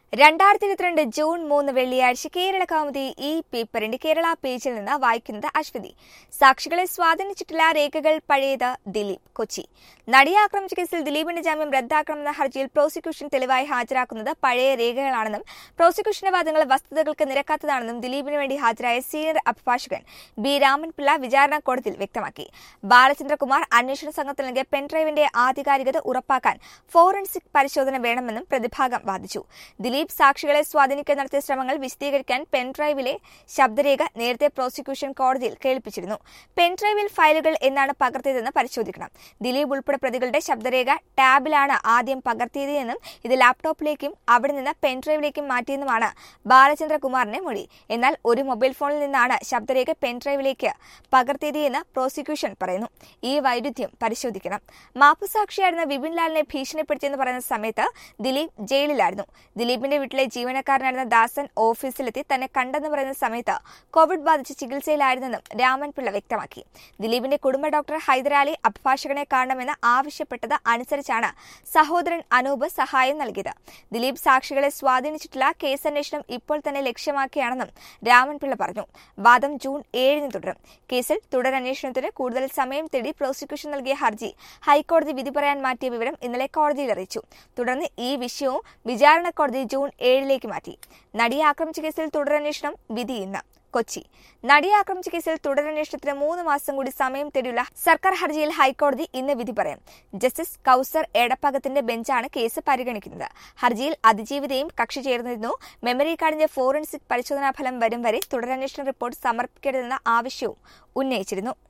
രണ്ടായിരത്തി ഇരുപത്തിരണ്ട് ജൂൺ മൂന്ന് വെള്ളിയാഴ്ച കേരള കൗമുദി ഈ പേപ്പറിന്റെ കേരള പേജിൽ നിന്ന് വായിക്കുന്നത് അശ്വതി സാക്ഷികളെ സ്വാധീനിച്ചിട്ടില്ല രേഖകൾ പഴയത് ദിലീപ് കൊച്ചി നടിയെ ആക്രമിച്ച കേസിൽ ദിലീപിന്റെ ജാമ്യം റദ്ദാക്കണമെന്ന ഹർജിയിൽ പ്രോസിക്യൂഷൻ തെളിവായി ഹാജരാക്കുന്നത് പഴയ രേഖകളാണെന്നും പ്രോസിക്യൂഷന്റെ വാദങ്ങൾ വസ്തുതകൾക്ക് നിരക്കാത്തതാണെന്നും ദിലീപിന് വേണ്ടി ഹാജരായ സീനിയർ അഭിഭാഷകൻ ബി രാമൻപിള്ള വിചാരണ കോടതിയിൽ വ്യക്തമാക്കി ബാലചന്ദ്രകുമാർ അന്വേഷണ സംഘത്തിൽ നൽകിയ പെൻഡ്രൈവിന്റെ ആധികാരികത ഉറപ്പാക്കാൻ ഫോറൻസിക് പരിശോധന വേണമെന്നും പ്രതിഭാഗം വാദിച്ചു ദിലീപ് സാക്ഷികളെ സ്വാധീനിക്കാൻ നടത്തിയ ശ്രമങ്ങൾ വിശദീകരിക്കാൻ പെൻഡ്രൈവിലെ ശബ്ദരേഖ നേരത്തെ പ്രോസിക്യൂഷൻ കോടതിയിൽ കേൾപ്പിച്ചിരുന്നു പെൻഡ്രൈവിൽ ഫയലുകൾ എന്നാണ് പകർത്തിയതെന്ന് പരിശോധിക്കണം ദിലീപ് ഉൾപ്പെടെ പ്രതികളുടെ ശബ്ദരേഖ ടാബിലാണ് ആദ്യം പകർത്തിയതെന്നും ഇത് ലാപ്ടോപ്പിലേക്കും അവിടെ നിന്ന് പെൻഡ്രൈവിലേക്കും മാറ്റിയെന്നുമാണ് ബാലചന്ദ്രകുമാറിന്റെ മൊഴി എന്നാൽ ഒരു മൊബൈൽ ഫോണിൽ നിന്നാണ് ശബ്ദരേഖ പെൻഡ്രൈവിലേക്ക് പകർത്തിയത് എന്ന് പ്രോസിക്യൂഷൻ പറയുന്നു ഈ വൈരുദ്ധ്യം പരിശോധിക്കണം മാപ്പുസാക്ഷിയായിരുന്ന വിപിൻ ലാലിനെ ഭീഷണിപ്പെടുത്തിയെന്ന് പറയുന്ന സമയത്ത് ദിലീപ് ജയിലിലായിരുന്നു ദിലീപിന്റെ വീട്ടിലെ ജീവനക്കാരനായിരുന്ന ദാസൻ ഓഫീസിലെത്തി തന്നെ കണ്ടെന്ന് പറയുന്ന സമയത്ത് കോവിഡ് ബാധിച്ച് ചികിത്സയിലായിരുന്നെന്നും രാമൻപിള്ള വ്യക്തമാക്കി ദിലീപിന്റെ കുടുംബ ഡോക്ടർ ഹൈദരാലി അഭിഭാഷകനെ കാണണമെന്ന് ആവശ്യപ്പെട്ടത് അനുസരിച്ചാണ് സഹോദരൻ അനൂപ് സഹായം നൽകിയത് ദിലീപ് സാക്ഷികളെ സ്വാധീനിച്ചിട്ടില്ല കേസന്വേഷണം ഇപ്പോൾ തന്നെ ലക്ഷ്യമാക്കിയാണെന്നും രാമൻപിള്ള പറഞ്ഞു വാദം ജൂൺ ഏഴിന് തുടരും കേസിൽ തുടരന്വേഷണത്തിന് കൂടുതൽ സമയം തേടി പ്രോസിക്യൂഷൻ നൽകിയ ഹർജി ഹൈക്കോടതി വിധി പറയാൻ മാറ്റിയ വിവരം ഇന്നലെ കോടതിയിൽ അറിയിച്ചു തുടർന്ന് ഈ വിഷയവും വിചാരണ കോടതി ജൂൺ ഏഴിലേക്ക് മാറ്റി നടിയെ ആക്രമിച്ച കേസിൽ തുടരന്വേഷണം വിധി ഇന്ന് കൊച്ചി നടിയെ ആക്രമിച്ച കേസിൽ തുടരന്വേഷണത്തിന് മൂന്ന് മാസം കൂടി സമയം തേടിയുള്ള സർക്കാർ ഹർജിയിൽ ഹൈക്കോടതി ഇന്ന് വിധി പറയും ജസ്റ്റിസ് കൌസർ എടപ്പകത്തിന്റെ ബെഞ്ചാണ് കേസ് പരിഗണിക്കുന്നത് ഹർജിയിൽ അതിജീവിതയും കക്ഷി ചേർന്നിരുന്നു മെമ്മറി കാർഡിന്റെ ഫോറൻസിക് പരിശോധനാ ഫലം വരും വരെ തുടരന്വേഷണ റിപ്പോർട്ട് സമർപ്പിക്കരുതെന്ന ആവശ്യവും ഉന്നയിച്ചിരുന്നു